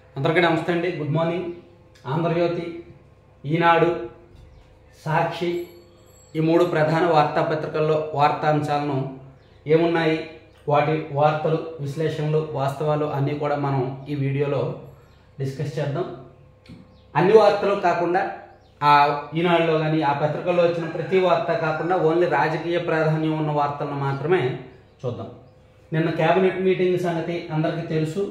అందరికీ నమస్తే అండి గుడ్ మార్నింగ్ ఆంధ్రజ్యోతి ఈనాడు సాక్షి ఈ మూడు ప్రధాన వార్తాపత్రికల్లో వార్తాంశాలను ఏమున్నాయి వాటి వార్తలు విశ్లేషణలు వాస్తవాలు అన్నీ కూడా మనం ఈ వీడియోలో డిస్కస్ చేద్దాం అన్ని వార్తలు కాకుండా ఆ ఈనాడులో కానీ ఆ పత్రికల్లో వచ్చిన ప్రతి వార్త కాకుండా ఓన్లీ రాజకీయ ప్రాధాన్యం ఉన్న వార్తలను మాత్రమే చూద్దాం నిన్న కేబినెట్ మీటింగ్ సంగతి అందరికీ తెలుసు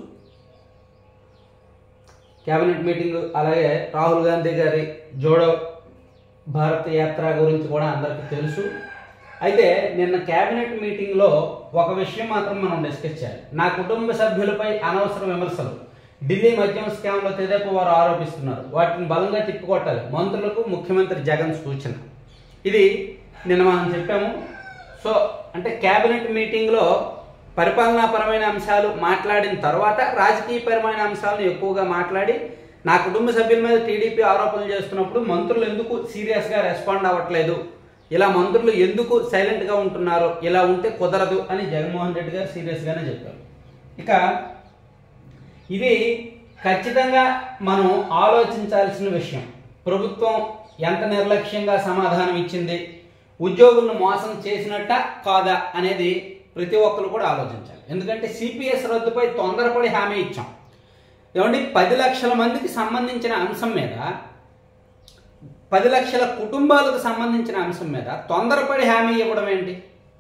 కేబినెట్ మీటింగ్ అలాగే రాహుల్ గాంధీ గారి జోడో భారత్ యాత్ర గురించి కూడా అందరికీ తెలుసు అయితే నిన్న కేబినెట్ మీటింగ్లో ఒక విషయం మాత్రం మనం డిస్కస్ చేయాలి నా కుటుంబ సభ్యులపై అనవసర విమర్శలు ఢిల్లీ మద్యం స్కామ్లో తెదేపు వారు ఆరోపిస్తున్నారు వాటిని బలంగా తిప్పికొట్టాలి మంత్రులకు ముఖ్యమంత్రి జగన్ సూచన ఇది నిన్న మనం చెప్పాము సో అంటే కేబినెట్ మీటింగ్లో పరిపాలనాపరమైన అంశాలు మాట్లాడిన తర్వాత రాజకీయపరమైన అంశాలను ఎక్కువగా మాట్లాడి నా కుటుంబ సభ్యుల మీద టీడీపీ ఆరోపణలు చేస్తున్నప్పుడు మంత్రులు ఎందుకు సీరియస్గా రెస్పాండ్ అవ్వట్లేదు ఇలా మంత్రులు ఎందుకు సైలెంట్గా ఉంటున్నారు ఇలా ఉంటే కుదరదు అని జగన్మోహన్ రెడ్డి గారు సీరియస్గానే చెప్పారు ఇక ఇది ఖచ్చితంగా మనం ఆలోచించాల్సిన విషయం ప్రభుత్వం ఎంత నిర్లక్ష్యంగా సమాధానం ఇచ్చింది ఉద్యోగులను మోసం చేసినట్ట కాదా అనేది ప్రతి ఒక్కరు కూడా ఆలోచించాలి ఎందుకంటే సిపిఎస్ రద్దుపై తొందరపడి హామీ ఇచ్చాం ఏమండి పది లక్షల మందికి సంబంధించిన అంశం మీద పది లక్షల కుటుంబాలకు సంబంధించిన అంశం మీద తొందరపడి హామీ ఇవ్వడం ఏంటి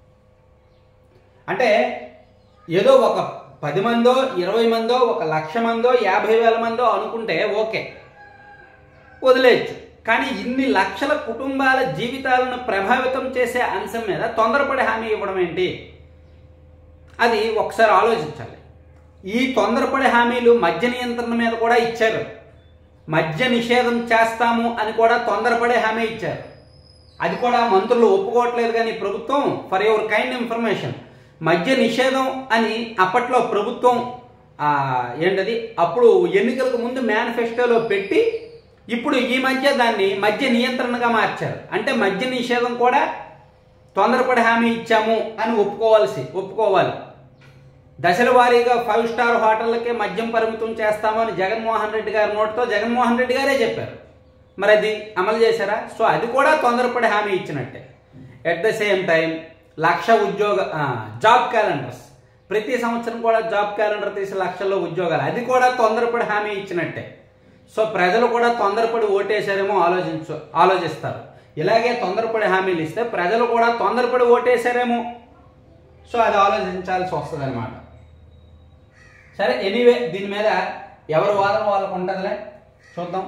అంటే ఏదో ఒక పది మందో ఇరవై మందో ఒక లక్ష మందో యాభై వేల మందో అనుకుంటే ఓకే వదిలేయచ్చు కానీ ఇన్ని లక్షల కుటుంబాల జీవితాలను ప్రభావితం చేసే అంశం మీద తొందరపడి హామీ ఇవ్వడం ఏంటి అది ఒకసారి ఆలోచించాలి ఈ తొందరపడి హామీలు మద్య నియంత్రణ మీద కూడా ఇచ్చారు మద్య నిషేధం చేస్తాము అని కూడా తొందరపడే హామీ ఇచ్చారు అది కూడా మంత్రులు ఒప్పుకోవట్లేదు కానీ ప్రభుత్వం ఫర్ యువర్ కైండ్ ఇన్ఫర్మేషన్ మద్య నిషేధం అని అప్పట్లో ప్రభుత్వం ఆ, ఏంటది అప్పుడు ఎన్నికలకు ముందు మేనిఫెస్టోలో పెట్టి ఇప్పుడు ఈ మధ్య దాన్ని మద్య నియంత్రణగా మార్చారు అంటే మద్య నిషేధం కూడా తొందరపడి హామీ ఇచ్చాము అని ఒప్పుకోవాల్సి ఒప్పుకోవాలి దశల వారీగా ఫైవ్ స్టార్ హోటళ్ళకే మద్యం పరిమితం చేస్తామని జగన్మోహన్ రెడ్డి గారి నోటితో జగన్మోహన్ రెడ్డి గారే చెప్పారు మరి అది అమలు చేశారా సో అది కూడా తొందరపడి హామీ ఇచ్చినట్టే ఎట్ ద సేమ్ టైం లక్ష ఉద్యోగ ఆ, జాబ్ క్యాలెండర్స్ ప్రతి సంవత్సరం కూడా జాబ్ క్యాలెండర్ తీసి లక్షల్లో ఉద్యోగాలు అది కూడా తొందరపడి హామీ ఇచ్చినట్టే సో ప్రజలు కూడా తొందరపడి ఓటేశారేమో ఆలోచించు ఆలోచిస్తారు ఇలాగే తొందరపడి హామీలు ఇస్తే ప్రజలు కూడా తొందరపడి ఓటేశారేమో సో అది ఆలోచించాల్సి వస్తుంది అనమాట సరే ఎనీవే దీని మీద ఎవరి వాదన వాళ్ళకు ఉంటుందిలే చూద్దాం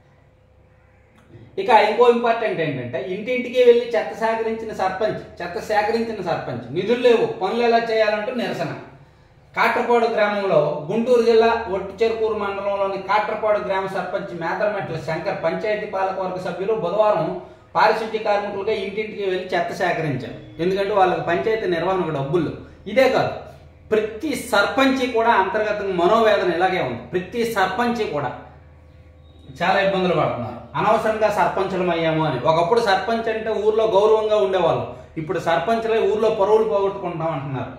ఇక ఇంకో ఇంపార్టెంట్ ఏంటంటే ఇంటింటికి వెళ్ళి చెత్త సేకరించిన సర్పంచ్ చెత్త సేకరించిన సర్పంచ్ నిధులు లేవు పనులు ఎలా చేయాలంటూ నిరసన కాట్రపాడు గ్రామంలో గుంటూరు జిల్లా ఒట్టి చెరుకూరు మండలంలోని కాట్రపాడు గ్రామ సర్పంచ్ మేదరమెట్ల శంకర్ పంచాయతీ పాలకవర్గ సభ్యులు బుధవారం పారిశుద్ధ్య కార్మికులుగా ఇంటింటికి వెళ్ళి చెత్త సేకరించారు ఎందుకంటే వాళ్ళకి పంచాయతీ నిర్వహణకు డబ్బులు లేవు. ఇదే కాదు ప్రతి సర్పంచి కూడా అంతర్గతంగా మనోవేదన ఇలాగే ఉంది ప్రతి సర్పంచి కూడా చాలా ఇబ్బందులు పడుతున్నారు అనవసరంగా సర్పంచులం అయ్యాము అని ఒకప్పుడు సర్పంచ్ అంటే ఊర్లో గౌరవంగా ఉండేవాళ్ళు ఇప్పుడు సర్పంచులే ఊర్లో పరువులు పోగొట్టుకుంటాం అంటున్నారు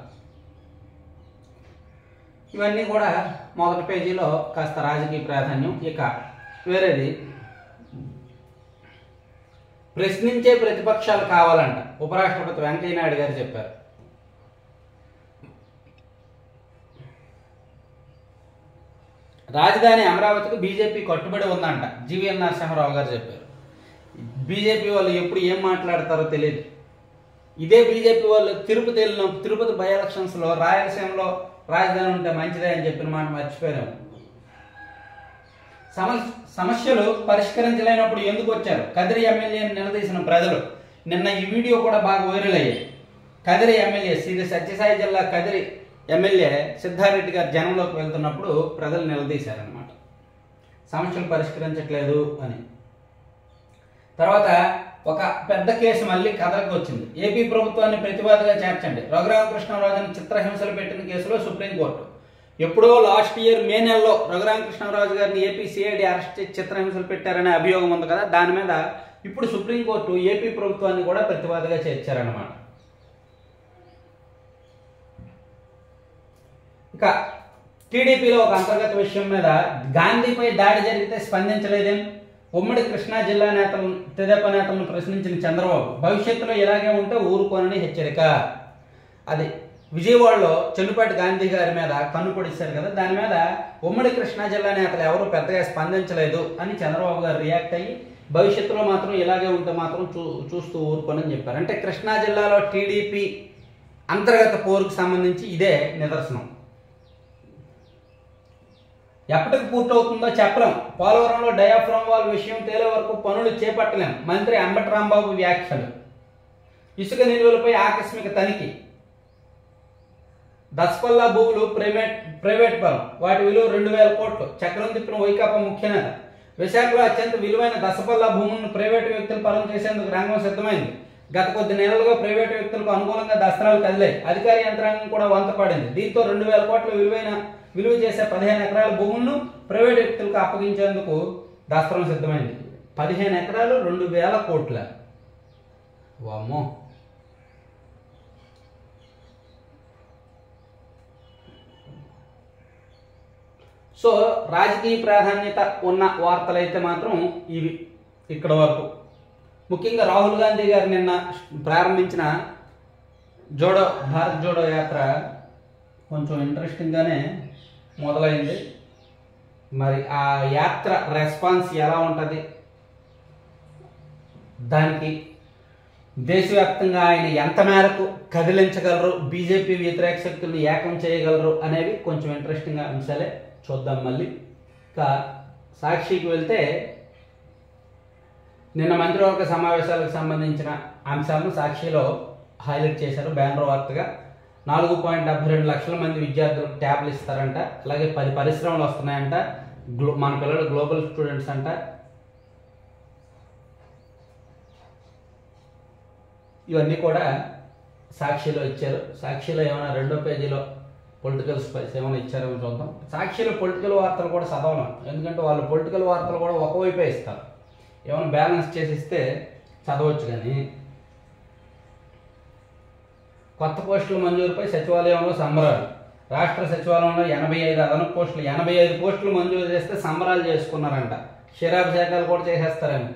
ఇవన్నీ కూడా మొదటి పేజీలో కాస్త రాజకీయ ప్రాధాన్యం ఇక వేరేది ప్రశ్నించే ప్రతిపక్షాలు కావాలంట ఉపరాష్ట్రపతి వెంకయ్యనాయుడు గారు చెప్పారు రాజధాని అమరావతికి బీజేపీ కట్టుబడి ఉందంట జీవీఎన్ నరసింహారావు గారు చెప్పారు బీజేపీ వాళ్ళు ఎప్పుడు ఏం మాట్లాడతారో తెలియదు ఇదే బీజేపీ వాళ్ళు తిరుపతి వెళ్ళిన తిరుపతి బై ఎలక్షన్స్లో రాయలసీమలో రాజధాని ఉంటే మంచిదే అని చెప్పిన మాట మర్చిపోయాము సమస్య సమస్యలు పరిష్కరించలేనప్పుడు ఎందుకు వచ్చారు కదిరి ఎమ్మెల్యేని నిలదీసిన ప్రజలు నిన్న ఈ వీడియో కూడా బాగా వైరల్ అయ్యాయి కదిరి ఎమ్మెల్యే శ్రీ సత్యసాయి జిల్లా కదిరి ఎమ్మెల్యే సిద్ధారెడ్డి గారు జనంలోకి వెళ్తున్నప్పుడు ప్రజలు నిలదీశారనమాట సమస్యలు పరిష్కరించట్లేదు అని తర్వాత ఒక పెద్ద కేసు మళ్ళీ కథలకు వచ్చింది ఏపీ ప్రభుత్వాన్ని ప్రతివాదిగా చేర్చండి రఘురామకృష్ణరాజుని చిత్రహింసలు పెట్టిన కేసులో సుప్రీంకోర్టు ఎప్పుడో లాస్ట్ ఇయర్ మే నెలలో రఘురామకృష్ణరాజు గారిని ఏపీ సిఐడి అరెస్ట్ చేసి చిత్రహింసలు పెట్టారనే అభియోగం ఉంది కదా దాని మీద ఇప్పుడు సుప్రీంకోర్టు ఏపీ ప్రభుత్వాన్ని కూడా ప్రతివాదిగా చేర్చారన్నమాట ఇక టీడీపీలో ఒక అంతర్గత విషయం మీద గాంధీపై దాడి జరిగితే స్పందించలేదేం ఉమ్మడి కృష్ణా జిల్లా నేతలు తెదేపా నేతలను ప్రశ్నించిన చంద్రబాబు భవిష్యత్తులో ఇలాగే ఉంటే ఊరుకోనని హెచ్చరిక అది విజయవాడలో చెన్నుపాటి గాంధీ గారి మీద కన్ను పొడిచారు కదా దాని మీద ఉమ్మడి కృష్ణా జిల్లా నేతలు ఎవరు పెద్దగా స్పందించలేదు అని చంద్రబాబు గారు రియాక్ట్ అయ్యి భవిష్యత్తులో మాత్రం ఇలాగే ఉంటే మాత్రం చూ చూస్తూ ఊరుకోనని చెప్పారు అంటే కృష్ణా జిల్లాలో టీడీపీ అంతర్గత పోరుకు సంబంధించి ఇదే నిదర్శనం ఎప్పటికి పూర్తవుతుందో చెప్పలేం పోలవరంలో డయాఫ్రామ్ వాల్ విషయం తేలే వరకు పనులు చేపట్టలేం మంత్రి అంబటి రాంబాబు వ్యాఖ్యలు ఇసుక నిల్వలపై ఆకస్మిక తనిఖీ దసపల్లా భూములు ప్రైవేట్ ప్రైవేట్ పరం వాటి విలువ రెండు వేల కోట్లు చక్రం తిప్పిన వైకాపా ముఖ్య నేత విశాఖలో అత్యంత విలువైన దసపల్లా భూములను ప్రైవేటు వ్యక్తులు పరం చేసేందుకు రంగం సిద్ధమైంది గత కొద్ది నెలలుగా ప్రైవేటు వ్యక్తులకు అనుకూలంగా దస్త్రాలు కదిలాయి అధికార యంత్రాంగం కూడా వంత పడింది దీంతో రెండు వేల కోట్ల విలువైన విలువ చేసే పదిహేను ఎకరాల భూములను ప్రైవేటు వ్యక్తులకు అప్పగించేందుకు దస్త్రం సిద్ధమైంది పదిహేను ఎకరాలు రెండు వేల కోట్ల వామ్మో సో రాజకీయ ప్రాధాన్యత ఉన్న వార్తలైతే మాత్రం ఇవి ఇక్కడ వరకు ముఖ్యంగా రాహుల్ గాంధీ గారు నిన్న ప్రారంభించిన జోడో భారత్ జోడో యాత్ర కొంచెం ఇంట్రెస్టింగ్గానే మొదలైంది మరి ఆ యాత్ర రెస్పాన్స్ ఎలా ఉంటుంది దానికి దేశవ్యాప్తంగా ఆయన ఎంత మేరకు కదిలించగలరు బీజేపీ వ్యతిరేక శక్తులను ఏకం చేయగలరు అనేవి కొంచెం ఇంట్రెస్టింగ్ అంశాలే చూద్దాం మళ్ళీ ఇంకా సాక్షికి వెళ్తే నిన్న మంత్రివర్గ సమావేశాలకు సంబంధించిన అంశాలను సాక్షిలో హైలైట్ చేశారు బ్యానర్ వార్తగా నాలుగు పాయింట్ డెబ్బై రెండు లక్షల మంది విద్యార్థులకు ట్యాబ్లు ఇస్తారంట అలాగే పది పరిశ్రమలు వస్తున్నాయంట గ్లో మన పిల్లలు గ్లోబల్ స్టూడెంట్స్ అంట ఇవన్నీ కూడా సాక్షిలో ఇచ్చారు సాక్షిలో ఏమైనా రెండో పేజీలో పొలిటికల్ స్పైస్ ఏమైనా ఇచ్చారేమో చూద్దాం సాక్షిలో పొలిటికల్ వార్తలు కూడా చదవలేం ఎందుకంటే వాళ్ళు పొలిటికల్ వార్తలు కూడా ఒకవైపే ఇస్తారు ఏమైనా బ్యాలెన్స్ చేసి ఇస్తే చదవచ్చు కానీ కొత్త పోస్టుల మంజూరుపై సచివాలయంలో సంబరాలు రాష్ట్ర సచివాలయంలో ఎనభై ఐదు అదనపు పోస్టులు ఎనభై ఐదు పోస్టులు మంజూరు చేస్తే సంబరాలు చేసుకున్నారంట క్షీరాభిషేకాలు కూడా చేసేస్తారేమో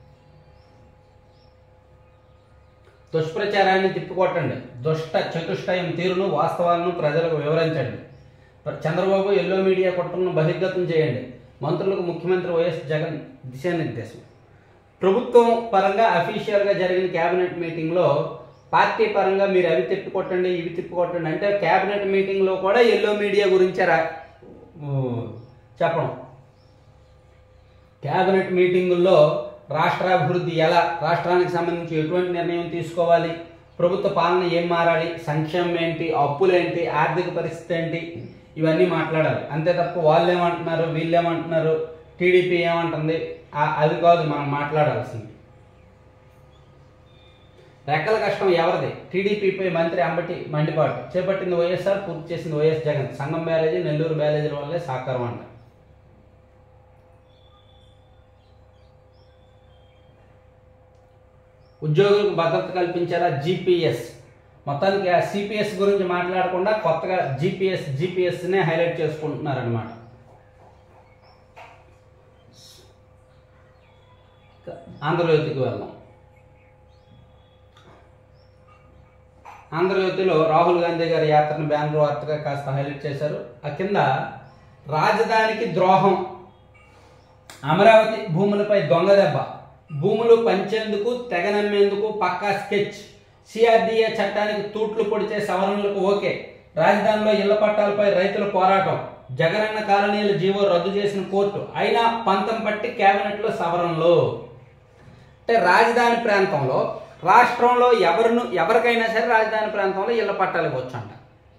దుష్ప్రచారాన్ని తిప్పికొట్టండి దుష్ట చతుష్టయం తీరును వాస్తవాలను ప్రజలకు వివరించండి చంద్రబాబు ఎల్లో మీడియా కుట్రను బహిర్గతం చేయండి మంత్రులకు ముఖ్యమంత్రి వైఎస్ జగన్ దిశానిర్దేశం ప్రభుత్వం పరంగా అఫీషియల్గా జరిగిన కేబినెట్ మీటింగ్లో పార్టీ పరంగా మీరు అవి తిప్పికొట్టండి ఇవి తిప్పికొట్టండి అంటే కేబినెట్ మీటింగ్లో కూడా ఎల్లో మీడియా గురించే రా ఊ, చెప్పడం కేబినెట్ మీటింగుల్లో రాష్ట్రాభివృద్ధి ఎలా రాష్ట్రానికి సంబంధించి ఎటువంటి నిర్ణయం తీసుకోవాలి ప్రభుత్వ పాలన ఏం మారాలి సంక్షేమం ఏంటి అప్పులేంటి ఆర్థిక పరిస్థితి ఏంటి ఇవన్నీ మాట్లాడాలి అంతే తప్ప వాళ్ళు ఏమంటున్నారు వీళ్ళు ఏమంటున్నారు టీడీపీ ఏమంటుంది ఆ- అది కాదు మనం మాట్లాడాల్సింది రెక్కల కష్టం ఎవరిది టీడీపీపై మంత్రి అంబటి మండిపాటు చేపట్టింది వైఎస్ఆర్ పూర్తి చేసింది వైఎస్ జగన్ సంగం బ్యారేజీ నెల్లూరు బ్యారేజీల వల్లే సాకారం అంట ఉద్యోగులకు భద్రత కల్పించేలా జీపీఎస్ మొత్తానికి ఆ సిపిఎస్ గురించి మాట్లాడకుండా కొత్తగా జీపీఎస్ జీపీఎస్నే హైలైట్ చేసుకుంటున్నారనమాట ఆంధ్రజ్యోతికి వెళ్దాం ఆంధ్రజ్యోతిలో రాహుల్ గాంధీ గారి యాత్రను బ్యానర్ వార్తగా కాస్త హైలైట్ చేశారు ఆ కింద రాజధానికి ద్రోహం అమరావతి భూములపై దొంగ దెబ్బ భూములు పంచేందుకు తెగ నమ్మేందుకు పక్కా స్కెచ్ సిఆర్డీఏ చట్టానికి తూట్లు పొడిచే సవరణలకు ఓకే రాజధానిలో ఇళ్ల పట్టాలపై రైతుల పోరాటం జగనన్న కాలనీల జీవో రద్దు చేసిన కోర్టు అయినా పంతం పట్టి కేబినెట్లో సవరణలు అంటే రాజధాని ప్రాంతంలో రాష్ట్రంలో ఎవరిను ఎవరికైనా సరే రాజధాని ప్రాంతంలో ఇళ్ల పట్టాలు ఇవ్వచ్చు అంట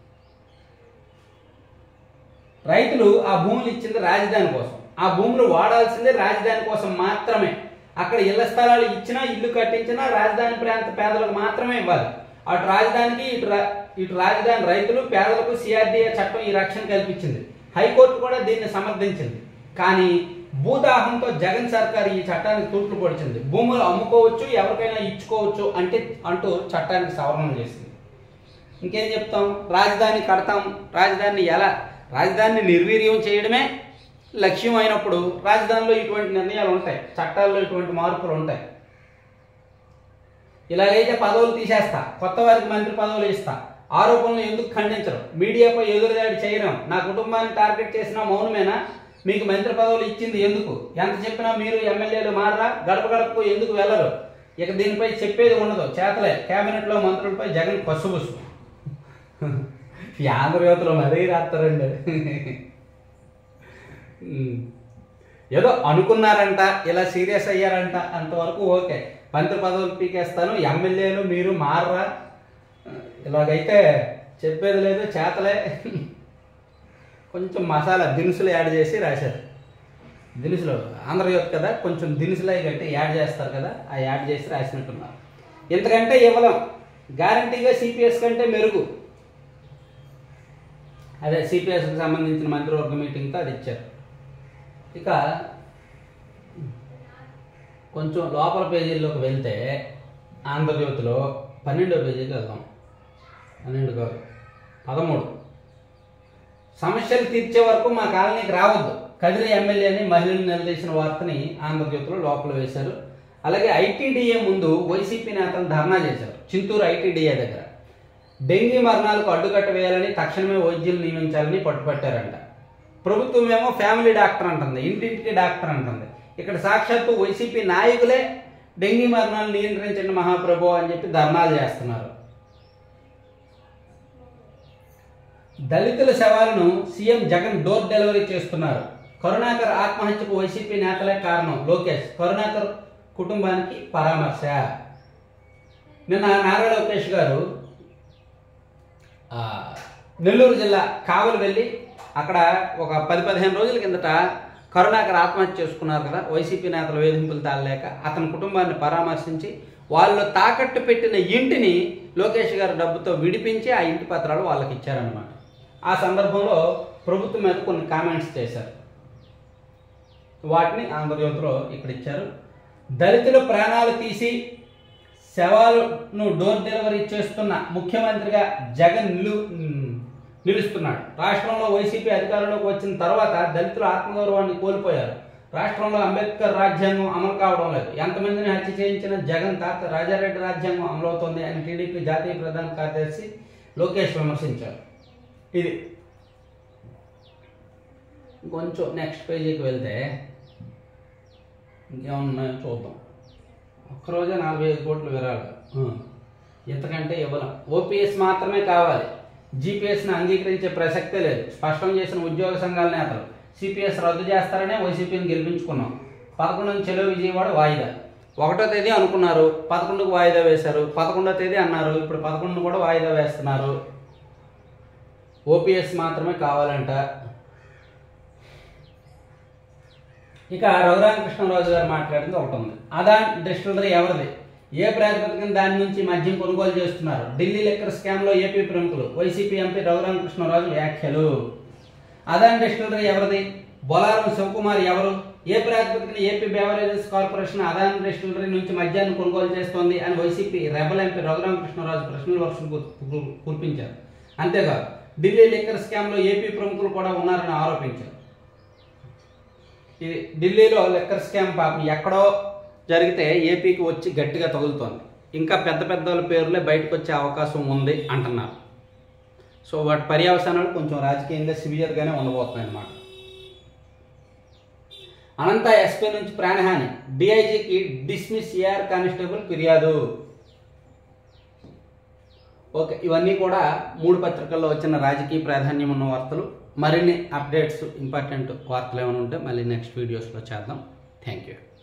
రైతులు ఆ భూములు ఇచ్చింది రాజధాని కోసం ఆ భూములు వాడాల్సిందే రాజధాని కోసం మాత్రమే అక్కడ ఇళ్ల స్థలాలు ఇచ్చినా ఇల్లు కట్టించినా రాజధాని ప్రాంత పేదలకు మాత్రమే ఇవ్వాలి అటు రాజధానికి ఇటు రా- ఇటు రాజధాని రైతులు పేదలకు సిఆర్డీఏ చట్టం ఈ రక్షణ కల్పించింది హైకోర్టు కూడా దీన్ని సమర్థించింది కానీ భూదాహంతో జగన్ సర్కార్ ఈ చట్టానికి తూట్లు పొడిచింది భూములు అమ్ముకోవచ్చు ఎవరికైనా ఇచ్చుకోవచ్చు అంటే అంటూ చట్టానికి సవరణ చేసింది ఇంకేం చెప్తాం రాజధాని కడతాం రాజధానిని ఎలా రాజధానిని నిర్వీర్యం చేయడమే లక్ష్యం అయినప్పుడు రాజధానిలో ఇటువంటి నిర్ణయాలు ఉంటాయి చట్టాల్లో ఇటువంటి మార్పులు ఉంటాయి ఇలాగైతే పదవులు తీసేస్తా కొత్త వారికి మంత్రి పదవులు ఇస్తా ఆరోపణలు ఎందుకు ఖండించరు మీడియాపై ఎదురుదాడి చేయడం నా కుటుంబాన్ని టార్గెట్ చేసిన మౌనమేనా మీకు మంత్రి పదవులు ఇచ్చింది ఎందుకు ఎంత చెప్పినా మీరు ఎమ్మెల్యేలు మారరా గడప గడపకు ఎందుకు వెళ్ళరు ఇక దీనిపై చెప్పేది ఉండదు చేతలే కేబినెట్లో మంత్రులపై జగన్ పసుబుసు ఈ ఆంధ్రయోతలు మరీ రాస్తారండి ఉమ్. ఏదో అనుకున్నారంట ఇలా సీరియస్ అయ్యారంట అంతవరకు ఓకే మంత్రి పదవులు పీకేస్తాను ఎమ్మెల్యేలు మీరు మారరా ఇలాగైతే చెప్పేది లేదు చేతలే కొంచెం మసాలా దినుసులు యాడ్ చేసి రాశారు దినుసులు ఆంధ్రయోత్ కదా కొంచెం దినుసులు అవి కట్టి యాడ్ చేస్తారు కదా ఆ యాడ్ చేసి రాసినట్టున్నారు ఇంతకంటే ఇవ్వలేం గ్యారంటీగా సిపిఎస్ కంటే మెరుగు అదే సిపిఎస్కి సంబంధించిన మంత్రివర్గ మీటింగ్తో అది ఇచ్చారు ఇక కొంచెం లోపల పేజీల్లోకి వెళ్తే ఆంధ్రజ్యోతిలో పన్నెండో పేజీకి వెళ్దాం పన్నెండు కాదు పదమూడు సమస్యలు తీర్చే వరకు మా కాలనీకి రావద్దు కదిరి ఎమ్మెల్యేని మహిళలు నిలదీసిన వార్తని ఆంధ్రజ్యోతిలో లోపల వేశారు అలాగే ఐటీడీఏ ముందు వైసీపీ నేతలు ధర్నా చేశారు చింతూరు ఐటీడీఏ దగ్గర డెంగీ మరణాలకు అడ్డుకట్ట వేయాలని తక్షణమే వైద్యులు నియమించాలని పట్టుపట్టారంట ప్రభుత్వం ఏమో ఫ్యామిలీ డాక్టర్ అంటుంది ఇంటింటికి డాక్టర్ అంటుంది ఇక్కడ సాక్షాత్తు వైసీపీ నాయకులే డెంగీ మరణాలు నియంత్రించండి మహాప్రభు అని చెప్పి ధర్నాలు చేస్తున్నారు దళితుల శవాలను సీఎం జగన్ డోర్ డెలివరీ చేస్తున్నారు కరుణాకర్ ఆత్మహత్యకు వైసీపీ నేతలే కారణం లోకేష్ కరుణాకర్ కుటుంబానికి పరామర్శ నిన్న నారా లోకేష్ గారు ఆ, నెల్లూరు జిల్లా కావలి వెళ్ళి అక్కడ ఒక పది పదిహేను రోజుల కిందట కరుణాకర్ ఆత్మహత్య చేసుకున్నారు కదా వైసీపీ నేతల వేధింపులు తాళలేక అతని కుటుంబాన్ని పరామర్శించి వాళ్ళు తాకట్టు పెట్టిన ఇంటిని లోకేష్ గారు డబ్బుతో విడిపించి ఆ ఇంటి పత్రాలు వాళ్ళకి ఇచ్చారనమాట ఆ సందర్భంలో ప్రభుత్వం మీద కొన్ని కామెంట్స్ చేశారు వాటిని ఆంధ్రజ్యోతిలో ఇక్కడ ఇచ్చారు దళితుల ప్రాణాలు తీసి శవాలను డోర్ డెలివరీ చేస్తున్న ముఖ్యమంత్రిగా జగన్ నిలు నిలుస్తున్నాడు రాష్ట్రంలో వైసీపీ అధికారంలోకి వచ్చిన తర్వాత దళితుల ఆత్మగౌరవాన్ని కోల్పోయారు రాష్ట్రంలో అంబేద్కర్ రాజ్యాంగం అమలు కావడం లేదు ఎంతమందిని హత్య చేయించిన జగన్ తాత రాజారెడ్డి రాజ్యాంగం అమలవుతోంది అని టీడీపీ జాతీయ ప్రధాన కార్యదర్శి లోకేష్ విమర్శించారు ఇది కొంచెం నెక్స్ట్ పేజీకి వెళ్తే ఇంకేమన్నాయో చూద్దాం ఒక్కరోజే నలభై ఐదు కోట్లు విరాళాలు ఆ. ఇంతకంటే ఇవ్వలేం ఓపీఎస్ మాత్రమే కావాలి జీపీఎస్ని అంగీకరించే ప్రసక్తే లేదు స్పష్టం చేసిన ఉద్యోగ సంఘాల నేతలు సిపిఎస్ రద్దు చేస్తారనే వైసీపీని గెలిపించుకున్నాం పదకొండు చెలో విజయవాడ వాయిదా ఒకటో తేదీ అనుకున్నారు పదకొండుకు వాయిదా వేశారు పదకొండో తేదీ అన్నారు ఇప్పుడు పదకొండు కూడా వాయిదా వేస్తున్నారు ఓపీఎస్ మాత్రమే కావాలంట ఇక రఘురామకృష్ణరాజు గారు మాట్లాడింది ఒకటి ఉంది అదాన్ డిస్టిలరీ ఎవరిది ఏ ప్రాతిపదికన దాని నుంచి మద్యం కొనుగోలు చేస్తున్నారు ఢిల్లీ లెక్కర్ స్కామ్ లో ఏపీ ప్రముఖులు వైసీపీ ఎంపీ రఘురామకృష్ణరాజు వ్యాఖ్యలు అదాన్ డిస్టిలరీ ఎవరిది బొలారం శివకుమార్ ఎవరు ఏ ప్రాతిపదికన AP beverages corporation Adan distillery నుంచి మద్యాన్ని కొనుగోలు చేస్తోంది అని వైసీపీ రెబల్ ఎంపీ రఘురామకృష్ణరాజు ప్రశ్నల వర్షం కు- కు- కురిపించారు అంతేకాదు ఢిల్లీ లిక్కర్ స్కామ్ లో ఏపీ ప్రముఖులు కూడా ఉన్నారని ఆరోపించారు ఇది ఢిల్లీలో లెక్కర్ స్కామ్ పాపం ఎక్కడో జరిగితే ఏపీకి వచ్చి గట్టిగా తగులుతోంది ఇంకా పెద్ద పెద్ద వాళ్ళ పేర్లే బయటకు వచ్చే అవకాశం ఉంది అంటున్నారు సో వాటి పర్యవసానాలు కొంచెం రాజకీయంగా సివియర్గానే ఉండబోతున్నాయి అన్నమాట అనంత ఎస్పీ నుంచి ప్రాణహాని డిఐజీకి డిస్మిస్ ఏఆర్ కానిస్టేబుల్ ఫిర్యాదు ఓకే ఇవన్నీ కూడా మూడు పత్రికల్లో వచ్చిన రాజకీయ ప్రాధాన్యం ఉన్న వార్తలు మరిన్ని అప్డేట్స్ ఇంపార్టెంట్ వార్తలు ఏమైనా ఉంటే మళ్ళీ నెక్స్ట్ వీడియోస్లో చేద్దాం థ్యాంక్ యూ